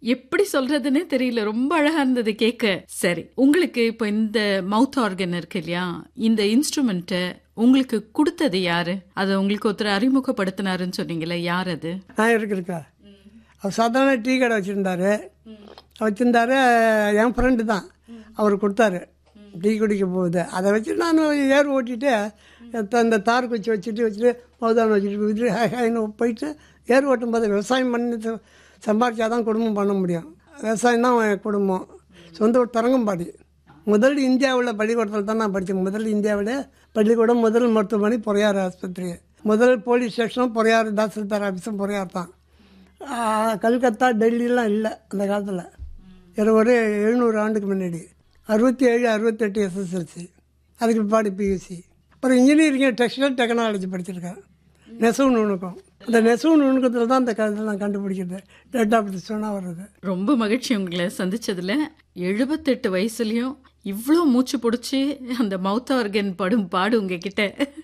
எப்படி சொல்றதுன்னே தெரியல ரொம்ப அழகா இருந்தது கேட்க சரி உங்களுக்கு இப்போ இந்த மவுத் ஆர்கன் இருக்கு இல்லையா இந்த இன்ஸ்ட்ருமெண்ட்டை உங்களுக்கு கொடுத்தது யாரு அதை உங்களுக்கு ஒருத்தர் அறிமுகப்படுத்தினாருன்னு சொன்னீங்களே யார் அது நான் இருக்குருக்கா அவர் சாதாரண டீ கடை வச்சுருந்தாரு வச்சுருந்தாரு என் ஃப்ரெண்டு தான் அவர் கொடுத்தாரு டீ குடிக்க போகுது அதை வச்சு நான் ஏர் ஓட்டிட்டு த- இந்த தார் குச்சி வச்சுட்டு வச்சுட்டு மௌதானம் வச்சுட்டு வச்சுட்டு ஹை ஹைன்னு போயிட்டு ஏர் ஓட்டும் போது விவசாயம் பண்ணி ச- சம்பாரிச்சா தான் குடும்பம் பண்ண முடியும் விவசாயம் தான் என் குடும்பம் சொந்த ஊர் தரங்கம்பாடி முதல் இந்தியாவில் பள்ளிக்கூடத்தில் தான் நான் படித்தேன் முதல் இந்தியாவில் பள்ளிக்கூடம் முதல் மருத்துவமனை பொறையார் ஆஸ்பத்திரி முதல் போலீஸ் ஸ்டேஷனும் பொறையார் தாசில்தார் ஆஃபீஸும் பொறையார் தான் ஆ, கல்கத்தா டெல்லிலாம் இல்லை அந்த காலத்தில் இது ஒரு எழுநூறு ஆண்டுக்கு முன்னாடி அறுபத்தி ஏழு அறுபத்தெட்டு எஸ்எஸ்எல்சி அதுக்கு பிற்பாடு பியூசி அப்புறம் இன்ஜினியரிங் டெக்ஸ்டைல் டெக்னாலஜி படிச்சிருக்கேன் நெசவு நுணுக்கம் அந்த நெசவு நுணுக்கத்தில் தான் அந்த காலத்தில் நான் கண்டுபிடிக்கிறது டேட் ஆஃப் சொன்னால் வர்றது ரொம்ப மகிழ்ச்சி உங்களை சந்திச்சதுல எழுபத்தெட்டு வயசுலயும் இவ்வளோ மூச்சு பிடிச்சி அந்த மவுத் ஆர்கன் படும் பாடு உங்ககிட்ட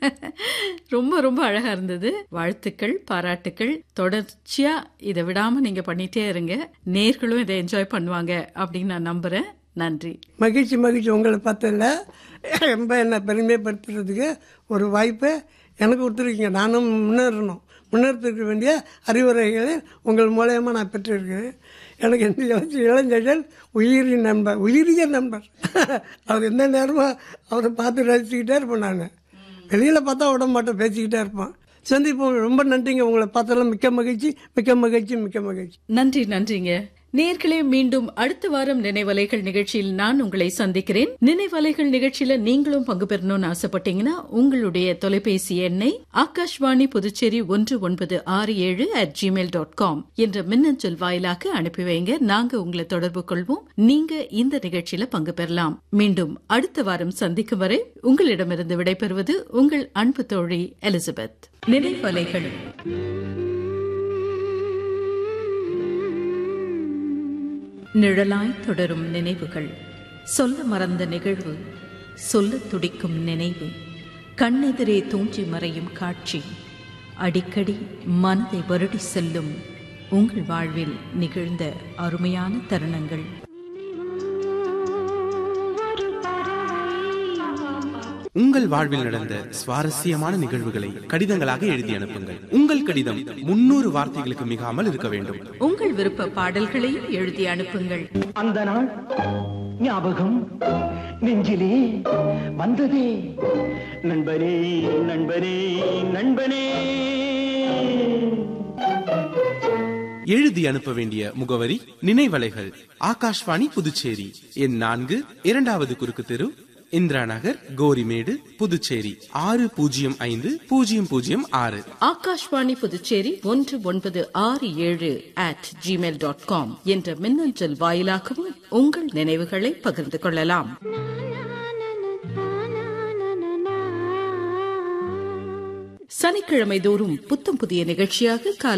ரொம்ப ரொம்ப அழகா இருந்தது வாழ்த்துக்கள் பாராட்டுக்கள் தொடர்ச்சியா இதை விடாம நீங்க பண்ணிட்டே இருங்க நேர்களும் இதை என்ஜாய் பண்ணுவாங்க அப்படின்னு நான் நம்புறேன் நன்றி மகிழ்ச்சி மகிழ்ச்சி உங்களை பார்த்ததில்ல ரொம்ப என்னை பெருமைப்படுத்துறதுக்கு ஒரு வாய்ப்பை எனக்கு கொடுத்துருக்கீங்க நானும் முன்னேறணும் முன்னேறத்துக்கு வேண்டிய அறிவுரைகளை உங்கள் மூலயமா நான் பெற்றிருக்கிறேன் எனக்கு இந்த இளஞ்சி- இளைஞர்கள் உயிரி நண்பர் உயிரிய நண்பர் அவர் எந்த நேரமும் அவரை பார்த்து ரசிச்சுக்கிட்டே இருப்பேன் நான் வெளியில் பார்த்தா விட மாட்டேன் பேசிக்கிட்டே இருப்பான் சந்திப்போம் ரொம்ப நன்றிங்க உங்களை பார்த்ததில் மிக்க மகிழ்ச்சி மிக்க மகிழ்ச்சி மிக்க மகிழ்ச்சி நன்றி நன்றிங்க நேர்களே மீண்டும் அடுத்த வாரம் நினைவலைகள் நிகழ்ச்சியில் நான் உங்களை சந்திக்கிறேன் நினைவலைகள் நிகழ்ச்சியில நீங்களும் பங்கு பெறணும்னு ஆசைப்பட்டீங்கன்னா உங்களுடைய தொலைபேசி எண்ணை ஆகாஷ்வாணி புதுச்சேரி ஒன்று ஒன்பது ஆறு ஏழு அட் ஜிமெயில் டாட் காம் என்ற மின்னஞ்சல் வாயிலாக அனுப்பி வைங்க நாங்க உங்களை தொடர்பு கொள்வோம் நீங்க இந்த நிகழ்ச்சியில பங்கு பெறலாம் மீண்டும் அடுத்த வாரம் சந்திக்கும் வரை உங்களிடமிருந்து விடைபெறுவது உங்கள் அன்பு தோழி எலிசபெத் நினைவலைகள் நிழலாய் தொடரும் நினைவுகள் சொல்ல மறந்த நிகழ்வு சொல்லத் துடிக்கும் நினைவு கண்ணெதிரே தூஞ்சி மறையும் காட்சி அடிக்கடி மனதை வருடி செல்லும் உங்கள் வாழ்வில் நிகழ்ந்த அருமையான தருணங்கள் உங்கள் வாழ்வில் நடந்த சுவாரஸ்யமான நிகழ்வுகளை கடிதங்களாக எழுதி அனுப்புங்கள் உங்கள் கடிதம் முன்னூறு வார்த்தைகளுக்கு மிகாமல் இருக்க வேண்டும் உங்கள் விருப்ப பாடல்களையும் எழுதி அனுப்புங்கள் அந்த நாள் ஞாபகம் நெஞ்சிலே வந்ததே நண்பனே நண்பனே நண்பனே எழுதி அனுப்ப வேண்டிய முகவரி நினைவலைகள் ஆகாஷ்வாணி புதுச்சேரி எண் நான்கு இரண்டாவது குறுக்கு தெரு இந்திரா நகர் கோரிமேடு புதுச்சேரி ஆறு பூஜ்ஜியம் ஐந்து பூஜ்ஜியம் பூஜ்ஜியம் ஆறு ஆகாஷ்வாணி புதுச்சேரி ஒன்று ஒன்பது ஆறு ஏழு அட் ஜிமெயில் டாட் காம் என்ற மின்னஞ்சல் வாயிலாகவும் உங்கள் நினைவுகளை பகிர்ந்து கொள்ளலாம் சனிக்கிழமை தோறும் புத்தம் புதிய நிகழ்ச்சியாக காலை